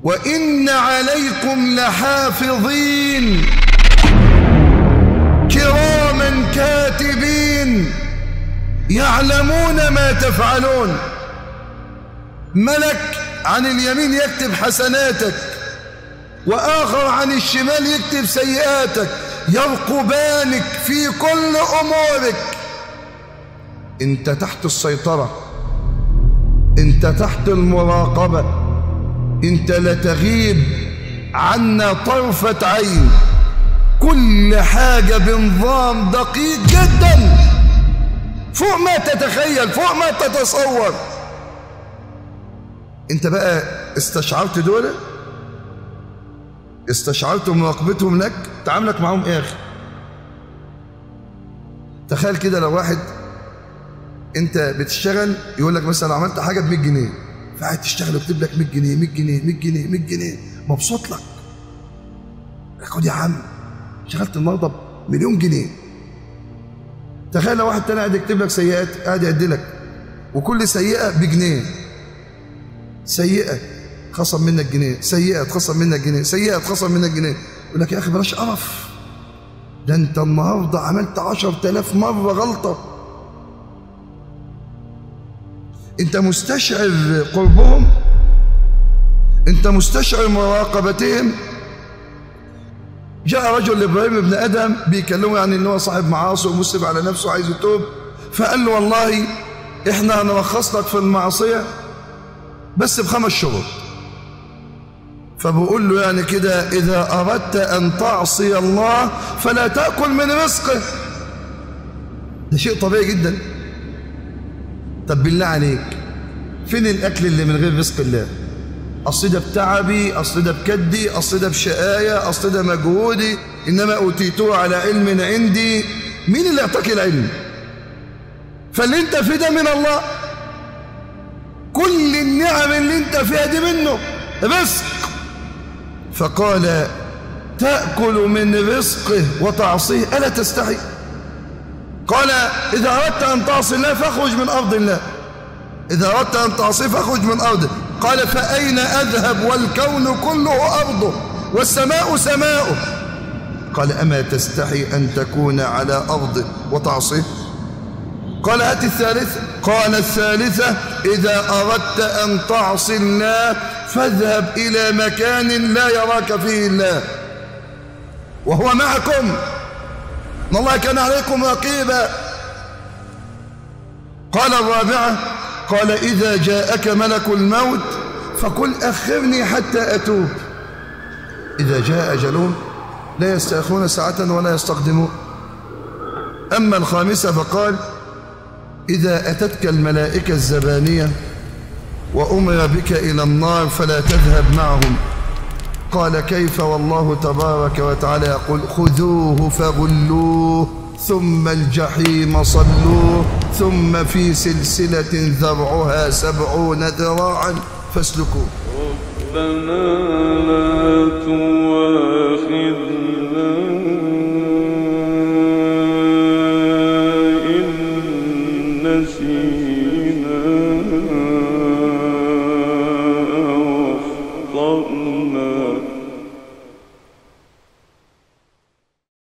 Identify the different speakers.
Speaker 1: وإن عليكم لحافظين كراما كاتبين يعلمون ما تفعلون ملك عن اليمين يكتب حسناتك وآخر عن الشمال يكتب سيئاتك يرقبانك في كل أمورك انت تحت السيطرة انت تحت المراقبة انت لا تغيب عنا طرفة عين كل حاجة بنظام دقيق جدا فوق ما تتخيل فوق ما تتصور انت بقى استشعرت دول استشعرت مراقبتهم لك تعاملك معهم ايه اخي تخيل كده لو واحد انت بتشتغل يقول لك مثلا عملت حاجه ب 100 جنيه فقاعد تشتغل ويكتب لك 100 جنيه 100 جنيه 100 جنيه 100 جنيه مبسوط لك خد يا عم اشتغلت النهارده بمليون جنيه تخيل لو واحد تاني قاعد يكتب لك سيئات قاعد يعد لك وكل سيئه بجنيه سيئه خصم منك جنيه سيئه اتخصم منك جنيه سيئه اتخصم منك جنيه يقول لك يا اخي بلاش قرف ده انت النهارده عملت 10000 مره غلطه انت مستشعر قربهم انت مستشعر مراقبتهم جاء رجل لابراهيم ابن ادم بيكلمه يعني ان هو صاحب معاصي ومسلم على نفسه عايز يتوب فقال له والله احنا هنرخص لك في المعصيه بس بخمس شروط فبقول له يعني كده اذا اردت ان تعصي الله فلا تاكل من رزقه ده شيء طبيعي جدا طب بالله عليك فين الاكل اللي من غير رزق الله اصل ده بتعبي اصل ده بكدي اصل ده بشقايه اصل ده مجهودي انما اوتيته على علم عندي مين اللي اعطاك العلم فاللي انت فيه ده من الله كل النعم اللي انت فيها دي منه رزق فقال تاكل من رزقه وتعصيه الا تستحي قال إذا أردت أن تعصي الله فاخرج من أرض الله إذا أردت أن تعصي فاخرج من أرضه قال فأين أذهب والكون كله أرضه والسماء سماؤه قال أما تستحي أن تكون على أرضه وتعصيه قال هات الثالثة قال الثالثة إذا أردت أن تعصي الله فاذهب إلى مكان لا يراك فيه الله وهو معكم ان الله كان عليكم رقيبا قال الرابعه قال اذا جاءك ملك الموت فقل اخرني حتى اتوب اذا جاء اجلهم لا يستاخرون ساعه ولا يستقدمون اما الخامسه فقال اذا اتتك الملائكه الزبانيه وامر بك الى النار فلا تذهب معهم قال كيف والله تبارك وتعالى يقول خذوه فغلوه ثم الجحيم صلوه ثم في سلسلة ذرعها سبعون ذراعا فاسلكوه
Speaker 2: ربنا لا تواخذنا